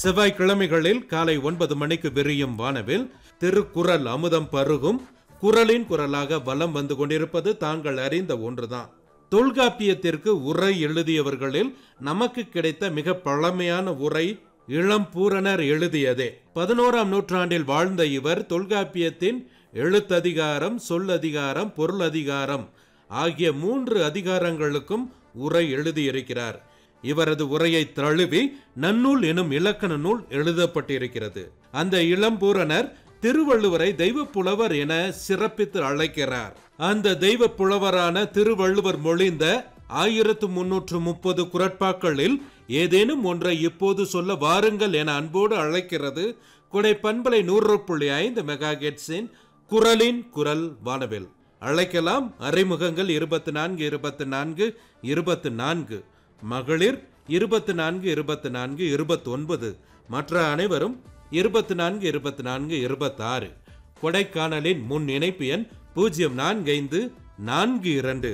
செவ்வாய்க்கிழமைகளில் காலை ஒன்பது மணிக்கு விரியும் வானவில் திருக்குறள் அமுதம் பருகும் குரலின் குரலாக வலம் வந்து கொண்டிருப்பது தாங்கள் அறிந்த ஒன்றுதான் தொல்காப்பியத்திற்கு உரை எழுதியவர்களில் நமக்கு கிடைத்த மிக பழமையான உரை இளம்பூரணர் எழுதியதே பதினோராம் நூற்றாண்டில் வாழ்ந்த இவர் தொல்காப்பியத்தின் எழுத்ததிகாரம் சொல்லதிகாரம் பொருளதிகாரம் ஆகிய மூன்று அதிகாரங்களுக்கும் உரை எழுதியிருக்கிறார் இவரது உரையை தழுவி நன்னூல் எனும் இலக்கண நூல் எழுதப்பட்டிருக்கிறது அந்த இளம்பூரணர் திருவள்ளுவரை தெய்வ புலவர் என சிறப்பித்து அழைக்கிறார் அந்த தெய்வ புலவரான திருவள்ளுவர் மொழிந்த ஆயிரத்து முன்னூற்று முப்பது குரட்பாக்களில் ஏதேனும் ஒன்றை இப்போது சொல்ல வாருங்கள் என அன்போடு அழைக்கிறது குடை பண்பலை நூறு புள்ளி ஐந்து மெகா குரலின் குரல் வானவில் அழைக்கலாம் அறிமுகங்கள் இருபத்தி நான்கு இருபத்தி நான்கு இருபத்தி நான்கு மகளிர் இருபத்தி நான்கு இருபத்தி நான்கு இருபத்தி ஒன்பது மற்ற அனைவரும் இருபத்தி நான்கு இருபத்தி நான்கு இருபத்தாறு கொடைக்கானலின் முன் இணைப்பு எண் பூஜ்ஜியம் நான்கு ஐந்து நான்கு இரண்டு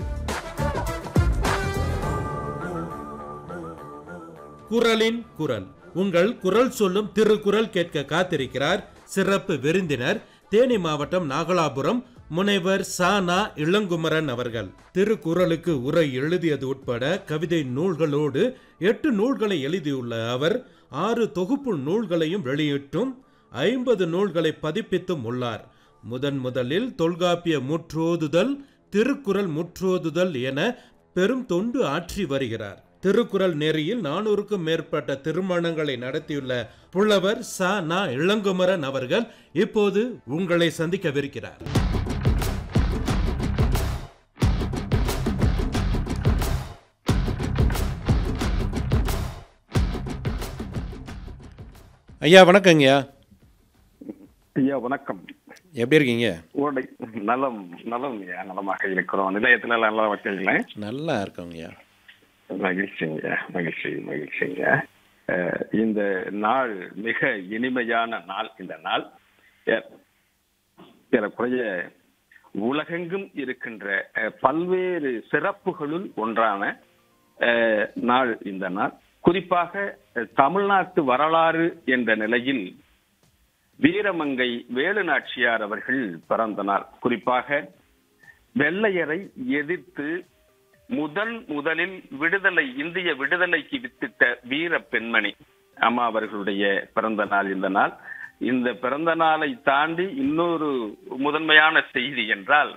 குரலின் குரல் உங்கள் குரல் சொல்லும் திருக்குறள் கேட்க காத்திருக்கிறார் சிறப்பு விருந்தினர் தேனி மாவட்டம் நாகலாபுரம் முனைவர் சானா இளங்குமரன் அவர்கள் திருக்குறளுக்கு உரை எழுதியது உட்பட கவிதை நூல்களோடு எட்டு நூல்களை எழுதியுள்ள அவர் ஆறு தொகுப்பு நூல்களையும் வெளியிட்டும் ஐம்பது நூல்களை பதிப்பித்தும் உள்ளார் முதன் முதலில் தொல்காப்பிய முற்றோதுதல் திருக்குறள் முற்றோதுதல் என பெரும் தொண்டு ஆற்றி வருகிறார் திருக்குறள் நெறியில் நானூறுக்கும் மேற்பட்ட திருமணங்களை நடத்தியுள்ள புலவர் ச நா இளங்குமரன் அவர்கள் இப்போது உங்களை சந்திக்கவிருக்கிறார் ஐயா வணக்கங்கய்யா ஐயா வணக்கம் எப்படி இருக்கீங்க உங்களுடைய நலம் நலம் ஐயா நலமாக இருக்கிறோம் நிலையத்துல எல்லாம் நல்லா வைக்கிறீங்களே நல்லா இருக்கோங்கய்யா மகிழ்ச்சிங்க மகிழ்ச்சி மகிழ்ச்சிங்க அஹ், இந்த நாள் மிக இனிமையான நாள் இந்த நாள் ஏ- ஏறக்குறைய உலகெங்கும் இருக்கின்ற அஹ், பல்வேறு சிறப்புகளுள் ஒன்றான அஹ், நாள் இந்த நாள் குறிப்பாக அஹ், தமிழ்நாட்டு வரலாறு என்ற நிலையில் வீரமங்கை வேலு நாச்சியார் அவர்கள் பிறந்த நாள் குறிப்பாக வெள்ளையரை எதிர்த்து முதன் முதலில் விடுதலை இந்திய விடுதலைக்கு வித்திட்ட வீர பெண்மணி அம்மா அவர்களுடைய பிறந்த நாள் இந்த நாள் இந்த பிறந்த நாளை தாண்டி இன்னொரு முதன்மையான செய்தி என்றால்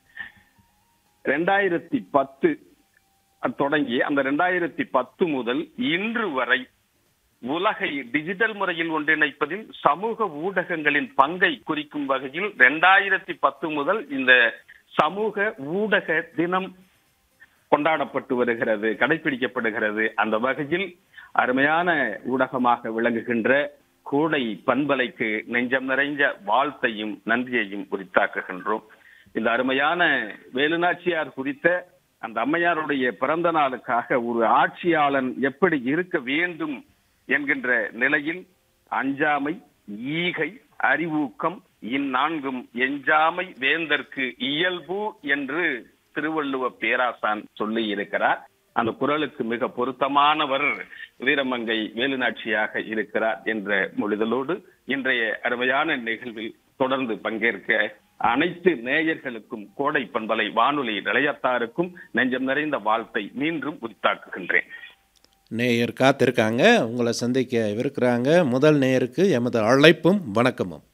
ரெண்டாயிரத்தி பத்து தொடங்கி அந்த ரெண்டாயிரத்தி பத்து முதல் இன்று வரை உலகை டிஜிட்டல் முறையில் ஒன்றிணைப்பதில் சமூக ஊடகங்களின் பங்கை குறிக்கும் வகையில் ரெண்டாயிரத்தி பத்து முதல் இந்த சமூக ஊடக தினம் கொண்டாடப்பட்டு வருகிறது கடைபிடிக்கப்படுகிறது அந்த வகையில் அருமையான ஊடகமாக விளங்குகின்ற கூடை பண்பலைக்கு நெஞ்சம் நிறைஞ்ச வாழ்த்தையும் நன்றியையும் உரித்தாக்குகின்றோம் இந்த அருமையான வேலுநாச்சியார் குறித்த அந்த அம்மையாருடைய பிறந்த நாளுக்காக ஒரு ஆட்சியாளன் எப்படி இருக்க வேண்டும் என்கின்ற நிலையில் அஞ்சாமை ஈகை அறிவூக்கம் இந்நான்கும் எஞ்சாமை வேந்தற்கு இயல்பு என்று திருவள்ளுவ பேராசான் சொல்லி இருக்கிறார் அந்த குரலுக்கு மிக பொருத்தமானவர் வீரமங்கை வேலுநாட்சியாக இருக்கிறார் என்ற மொழிதலோடு இன்றைய அருமையான நிகழ்வில் தொடர்ந்து பங்கேற்க அனைத்து நேயர்களுக்கும் கோடை பண்பலை வானொலி நிலையத்தாருக்கும் நெஞ்சம் நிறைந்த வாழ்த்தை மீண்டும் உரித்தாக்குகின்றேன் நேயர் காத்திருக்காங்க உங்களை சந்திக்க இருக்கிறாங்க முதல் நேயருக்கு எமது அழைப்பும் வணக்கமும்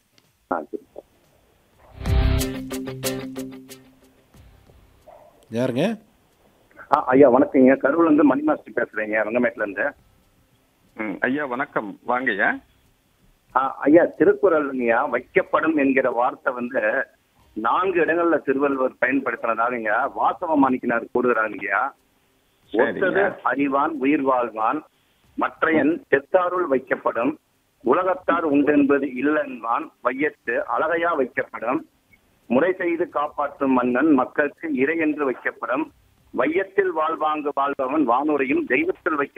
யாருங்க ஆ ஐயா வணக்கங்க கரூர்ல இருந்து மணி மாஸ்டர் பேசுறேங்க ரங்கமேட்ல இருந்து ம், ஐயா வணக்கம் வாங்கய்யா ஆ, ஐயா திருக்குறள்ங்கய்யா வைக்கப்படும் என்கிற வார்த்தை வந்து நான்கு இடங்கள்ல திருவள்ளுவர் பயன்படுத்தினதாகங்க வாசவ மாணிக்கினார் கூறுகிறாருங்கய்யா சரிங்க. ஒத்தது அறிவான் உயிர் வாழ்வான் மற்றையன் செத்தாருள் வைக்கப்படும் உலகத்தார் உண்டென்பது இல்லென்பான் வையத்து அழகையா வைக்கப்படும் முறை செய்து காப்பாற்றும் மன்னன் மக்களுக்கு இறை என்று வைக்கப்படும் வையத்தில் வாழ்வாங்கு வாழ்பவன் வானுரையும் தெய்வத்தில் வைக்க